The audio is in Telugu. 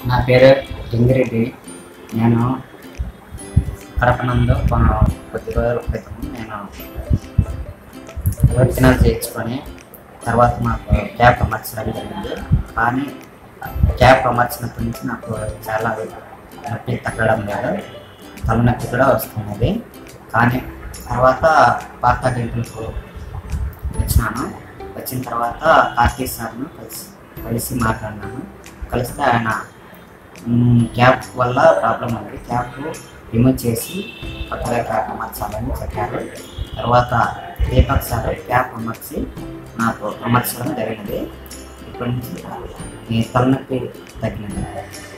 నా పేరు లింగిరెడ్డి నేను కడపనందు కొ- కొద్ది రోజుల క్రితం నేను విత్తనాలు చేయించుకొని తర్వాత నాకు క్యాప్ అమర్చడం జరిగింది కానీ క్యాప్ అమర్చినప్పటి నుంచి నాకు చాలా నొప్పి తగ్గడం లేదు తలనొప్పి కూడా వస్తున్నది కానీ తర్వాత పాత గంటలకు వచ్చినాను వచ్చిన తర్వాత కార్తీక్ సార్ను కలిసి కలిసి మాట్లాడినాను కలిస్తే ఆయన మ్, క్యాప్ వల్ల ప్రాబ్లం ఉంది క్యాప్ రిమూవ్ చేసి కొత్తగా క్యాప్ అమర్చాలని చెప్పారు తర్వాత దీపక్ సార్ క్యాప్ అమర్చి నాకు అమర్చడం జరిగింది ఇప్పటి నుంచి ఈ తలనొప్పి తగ్గినది